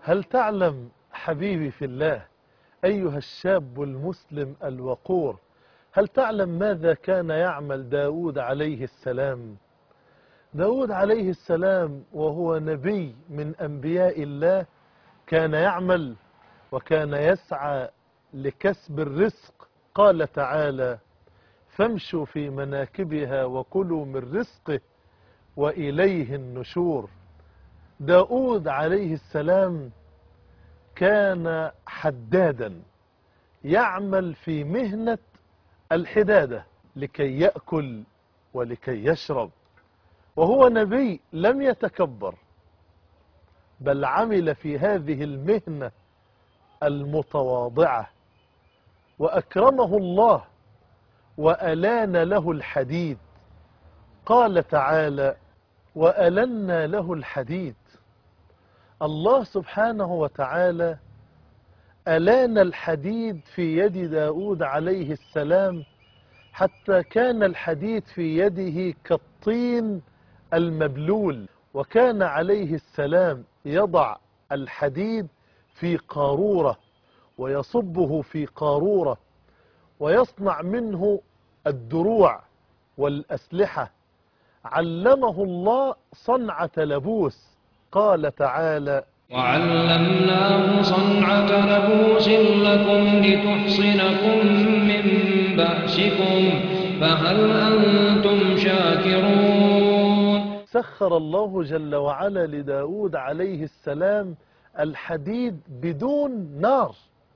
هل تعلم حبيبي في الله أيها الشاب المسلم الوقور هل تعلم ماذا كان يعمل داود عليه السلام داود عليه السلام وهو نبي من أنبياء الله كان يعمل وكان يسعى لكسب الرزق قال تعالى فامشوا في مناكبها وكلوا من رزقه وإليه النشور داود عليه السلام كان حدادا يعمل في مهنة الحدادة لكي يأكل ولكي يشرب وهو نبي لم يتكبر بل عمل في هذه المهنة المتواضعة وأكرمه الله وألان له الحديد قال تعالى وألنا له الحديد الله سبحانه وتعالى ألان الحديد في يد داود عليه السلام حتى كان الحديد في يده كالطين المبلول وكان عليه السلام يضع الحديد في قارورة ويصبه في قارورة ويصنع منه الدروع والأسلحة علمه الله صنعة لبوس قال تعالى وعلمناه صنعة لبوس لكم لتحصنكم من بأسكم فهل أنتم شاكرون سخر الله جل وعلا لداود عليه السلام الحديد بدون نار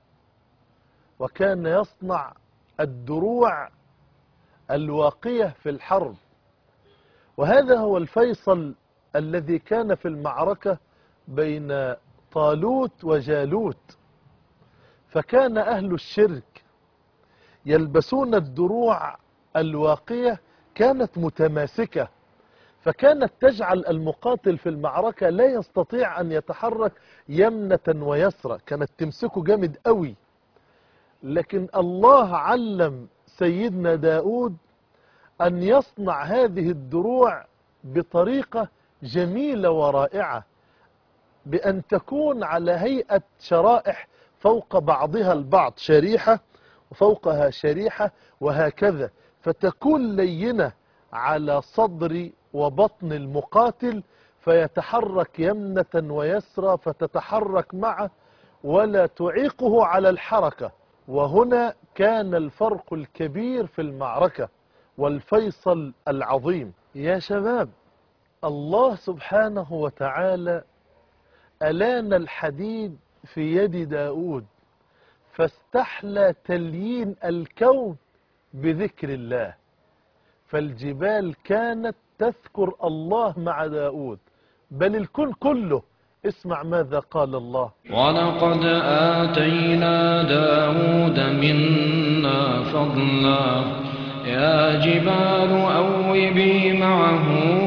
وكان يصنع الدروع الواقية في الحرب وهذا هو الفيصل الذي كان في المعركة بين طالوت وجالوت فكان أهل الشرك يلبسون الدروع الواقية كانت متماسكة فكانت تجعل المقاتل في المعركة لا يستطيع أن يتحرك يمنة ويسرى كانت تمسكه جامد قوي لكن الله علم سيدنا داود أن يصنع هذه الدروع بطريقة جميلة ورائعة بأن تكون على هيئة شرائح فوق بعضها البعض شريحة وفوقها شريحة وهكذا فتكون لينة على صدر وبطن المقاتل فيتحرك يمنة ويسرى فتتحرك معه ولا تعيقه على الحركة وهنا كان الفرق الكبير في المعركة والفيصل العظيم يا شباب الله سبحانه وتعالى ألان الحديد في يد داود فاستحلى تليين الكون بذكر الله فالجبال كانت تذكر الله مع داود بل الكون كله اسمع ماذا قال الله ولقد آتينا داود منا فضلا يا جبال أوبي معه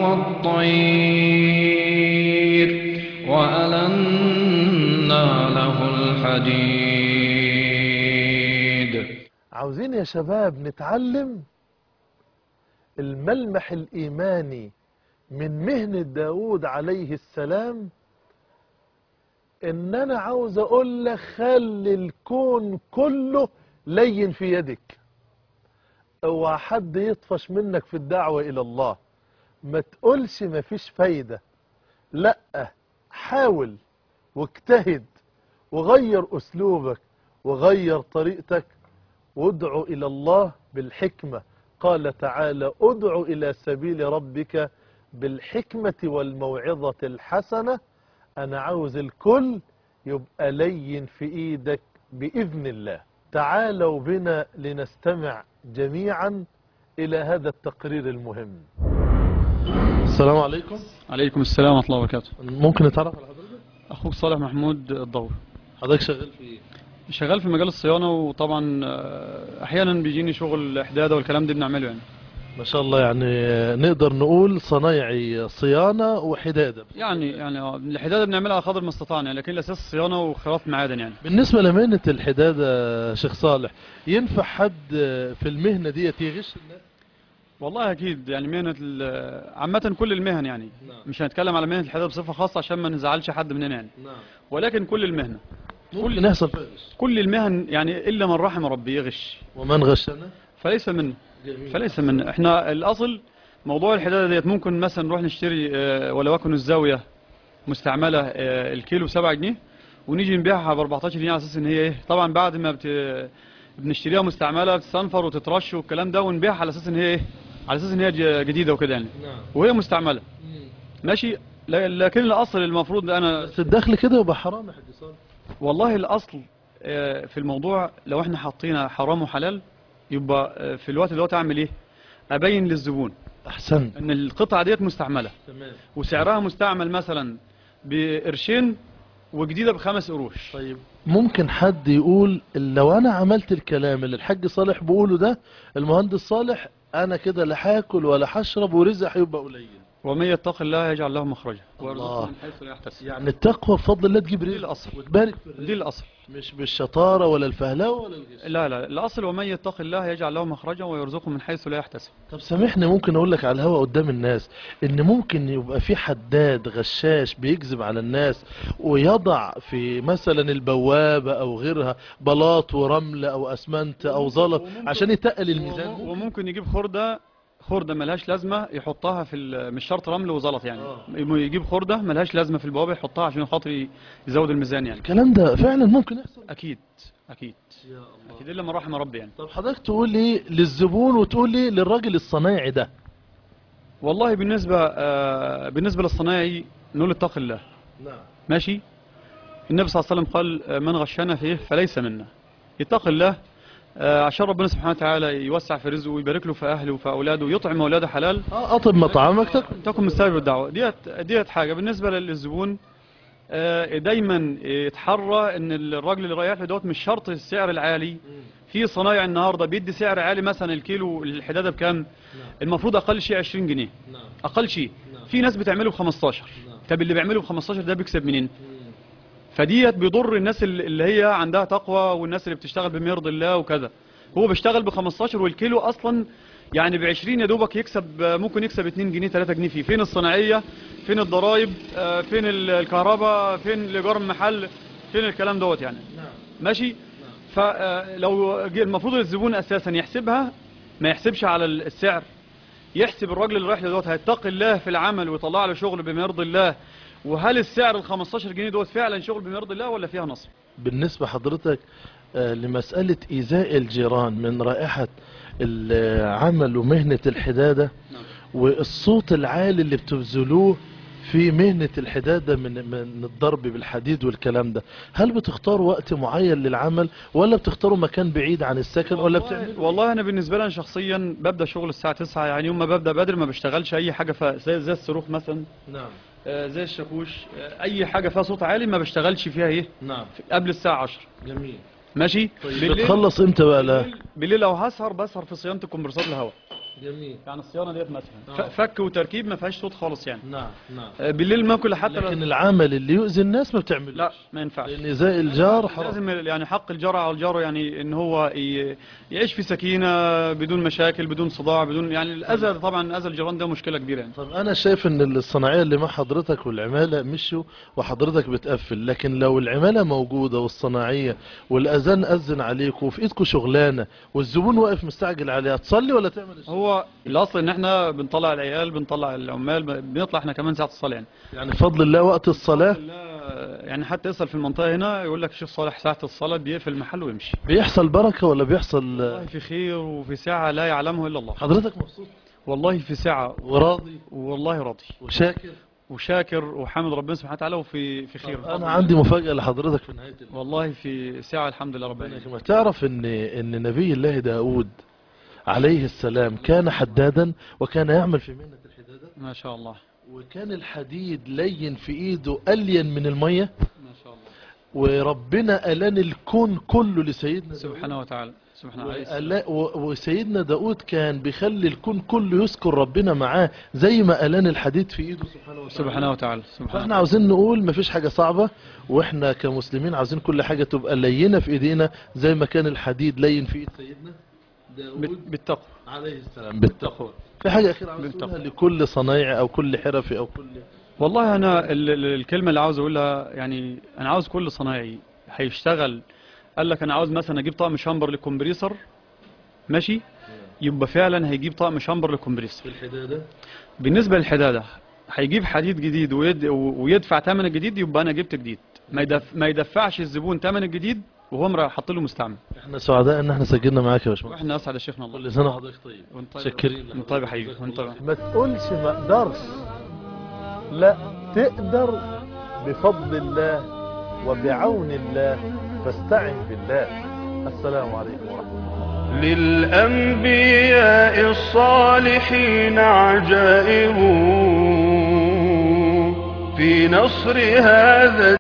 والطير وألنا له الحديد عاوزين يا شباب نتعلم الملمح الإيماني من مهنة داود عليه السلام إن أنا عاوز أقول لك خلي الكون كله لين في يدك اوعى حد يطفش منك في الدعوة إلى الله ما تقولش مفيش فايدة لا حاول واجتهد وغير أسلوبك وغير طريقتك وادعو إلى الله بالحكمة قال تعالى ادعو إلى سبيل ربك بالحكمة والموعظة الحسنة أنا عاوز الكل يبقى لين في إيدك بإذن الله تعالوا بنا لنستمع جميعا إلى هذا التقرير المهم السلام عليكم عليكم السلام ورحمة الله وبركاته ممكن نتعرف على حضرتك أخوك صالح محمود الضوي حضرتك شغال في ايه شغال في مجال الصيانة وطبعا آه، أحيانا بيجيني شغل إحدادة والكلام ده بنعمله يعني ما شاء الله يعني نقدر نقول صنايعي صيانة وحدادة يعني يعني آه، الحدادة بنعملها على قدر ما استطعنا يعني لكن الأساس الصيانة وخراط معادن يعني بالنسبة لمهنة الحدادة شيخ صالح ينفع حد في المهنة دي يغش الناس والله اكيد يعني مهنه ال- عامه كل المهن يعني نعم. مش هنتكلم على مهنه الحداد بصفه خاصه عشان ما نزعلش حد مننا يعني نعم ولكن كل المهنه ممكن يحصل فيها غش. كل المهن يعني الا من رحم ربي يغش ومن غشنا فليس منا جميل فليس منا احنا الاصل موضوع الحداده ديت ممكن مثلا نروح نشتري آه، ولو يكن الزاويه مستعمله آه، الكيلو 7 جنيه ونيجي نبيعها ب 14 جنيه على اساس ان هي ايه طبعا بعد ما بت... بنشتريها مستعمله بتستنفر وتترش والكلام ده ونبيعها على اساس ان هي ايه على اساس ان هي ج- جديده وكده يعني نعم وهي مستعمله ماشي ل- لكن الاصل المفروض انا بس الدخل كده يبقى حرام يا حاج صالح والله الاصل آه، في الموضوع لو احنا حاطين حرام وحلال يبقى آه، في الوقت دوت اعمل ايه ابين للزبون احسنت ان القطعه ديت مستعمله تمام وسعرها مستعمل مثلا بقرشين وجديده بخمس قروش طيب ممكن حد يقول لو انا عملت الكلام اللي الحاج صالح بيقوله ده المهندس صالح انا كده لا هاكل ولا هشرب ورزق هيبقى قليل ومن يتق الله يجعل له مخرجا الله. ويرزقه من حيث لا يحتسب يعني التقوى بفضل الله تجيب دي رزق الاصل وتبارك في الرزق دي الاصل مش بالشطارة ولا الفهلوة ولا الغش لا لا الاصل ومن يتق الله يجعل له مخرجا ويرزقه من حيث لا يحتسب طب سامحني ممكن اقول لك على الهوا قدام الناس ان ممكن يبقى في حداد غشاش بيكذب على الناس ويضع في مثلا البوابة او غيرها بلاط ورمل او اسمنت او زلط وممكن- عشان يتقل الميزان وم- وممكن يجيب خردة خردة ملهاش لازمة يحطها في ال- مش شرط رمل وزلط يعني آه. يجيب خردة ملهاش لازمة في البوابة يحطها عشان خاطر ي- يزود الميزان يعني الكلام ده فعلا ممكن يحصل أكيد أكيد يا الله أكيد إلا من رحم ربي يعني طب حضرتك تقول لي للزبون وتقول لي للراجل الصنايعي ده والله بالنسبة آه بالنسبة للصنايعي نقول اتق الله نعم ماشي النبي صلى الله عليه وسلم قال آه، من غشنا فيه فليس منا يتق الله آه عشان ربنا سبحانه وتعالى يوسع في رزقه ويبارك له في أهله وفي أولاده ويطعم أولاده حلال اه اطب مطعمك تاكل تكن مستجاب الدعوة ديت ديت حاجة بالنسبة للزبون آه، دايما يتحرى ان الراجل اللي رايح له دوت مش شرط السعر العالي في صنايع النهارده بيدي سعر عالي مثلا الكيلو الحداده بكام المفروض اقل شيء 20 جنيه نعم اقل شيء نعم. في ناس بتعمله ب 15 نعم. طب اللي بيعمله ب 15 ده بيكسب منين فديت بيضر الناس اللي اللي هي عندها تقوى والناس اللي بتشتغل بما يرضي الله وكذا هو بيشتغل ب 15 والكيلو اصلا يعني ب 20 يا دوبك يكسب آه، ممكن يكسب 2 جنيه 3 جنيه فيه فين الصناعيه فين الضرايب آه، فين ال- الكهرباء فين الايجار المحل فين الكلام دوت يعني نعم ماشي فلو المفروض الزبون اساسا يحسبها ما يحسبش على السعر يحسب الراجل اللي رايح له دوت هيتقي الله في العمل ويطلع له شغل بما يرضي الله وهل السعر ال 15 جنيه دوت فعلا شغل بما يرضي الله ولا فيها نصب بالنسبة حضرتك آه، لمسألة إيذاء الجيران من رائحة العمل ومهنة الحدادة نعم. والصوت العالي اللي بتبذلوه في مهنة الحدادة من من الضرب بالحديد والكلام ده هل بتختاروا وقت معين للعمل ولا بتختاروا مكان بعيد عن السكن ولا والله, بتعملوا والله انا بالنسبه لي أنا شخصيا ببدا شغل الساعه 9 يعني يوم ما ببدا بدري ما بشتغلش اي حاجه فيها زي زي الصاروخ مثلا نعم آه، زي الشاكوش آه، اي حاجه فيها صوت عالي ما بشتغلش فيها ايه نعم قبل الساعه 10 جميل ماشي بتخلص امتى بقى لا بالليل, بالليل لو هسهر بسهر في صيانه الكمبرسور الهواء جميل يعني الصيانه ديت مثلا آه. ف- فك وتركيب ما فيهاش صوت خالص يعني نعم نعم آه، بالليل ممكن حتى لو- لكن العمل اللي يؤذي الناس ما بتعملوش لا ما ينفعش لان إيذاء الجار حرام لازم يعني حق الجار على الجار يعني ان هو ي- يعيش في سكينه بدون مشاكل بدون صداع بدون يعني الاذى طبعا اذى الجيران ده مشكله كبيره يعني طب انا شايف ان الصناعيه اللي مع حضرتك والعماله مشوا وحضرتك بتقفل لكن لو العماله موجوده والصناعيه والاذان اذن عليك وفي ايدكم شغلانه والزبون واقف مستعجل عليها تصلي ولا تعمل الشغل؟ هو الاصل ان احنا بنطلع العيال بنطلع العمال بنطلع احنا كمان ساعه الصلاه يعني يعني بفضل الله وقت الصلاه لا، يعني حتى يسال في المنطقه هنا يقول لك الشيخ صالح ساعه الصلاه بيقفل المحل ويمشي بيحصل بركه ولا بيحصل والله في خير وفي ساعه لا يعلمه الا الله حضرتك مبسوط والله في ساعه وراضي والله راضي وشاكر وشاكر وحامد ربنا سبحانه وتعالى وفي في خير انا عندي مفاجاه لحضرتك في نهايه اليوم. والله في ساعه الحمد لله رب ربنا العالمين يكرمك. تعرف ان ان نبي الله داود عليه السلام كان حدادا وكان يعمل في مهنه الحداده ما شاء الله وكان الحديد لين في ايده ألين من المية ما شاء الله وربنا ألان الكون كله لسيدنا داود. سبحانه وتعالى سبحانه عليه السلام. وألا- و- وسيدنا داود كان بيخلي الكون كله يذكر ربنا معاه زي ما ألان الحديد في ايده سبحانه وتعالى سبحانه وتعالى سبحانه فاحنا وتعالى. عاوزين نقول مفيش حاجة صعبة واحنا كمسلمين عاوزين كل حاجة تبقى لينة في ايدينا زي ما كان الحديد لين في ايد سيدنا بت- بالتقوى عليه السلام بالتقوى في حاجة أخيرة عاوز بالتقوى. تقولها لكل صنايعي أو كل حرفي أو كل والله انا ال- ال- الكلمه اللي عاوز اقولها يعني انا عاوز كل صنايعي هيشتغل قال لك انا عاوز مثلا اجيب طقم شامبر للكمبريسر ماشي يبقى فعلا هيجيب طقم شامبر للكمبريسر في الحدادة بالنسبه للحداده هيجيب حديد جديد ويد ويدفع ثمن الجديد يبقى انا جبت جديد ما يدف ما يدفعش الزبون ثمن الجديد وهو مرا- حاط له مستعمل احنا سعداء ان احنا سجلنا معاك يا باشمهندس واحنا اسعد يا شيخنا الله كل سنة وحضرتك طيب وانت طيب. شكرين وانت طيب يا حبيبي وانت طيب. ما تقولش ما اقدرش لا تقدر بفضل الله وبعون الله فاستعن بالله السلام عليكم ورحمة الله للأنبياء الصالحين عجائب في نصر هذا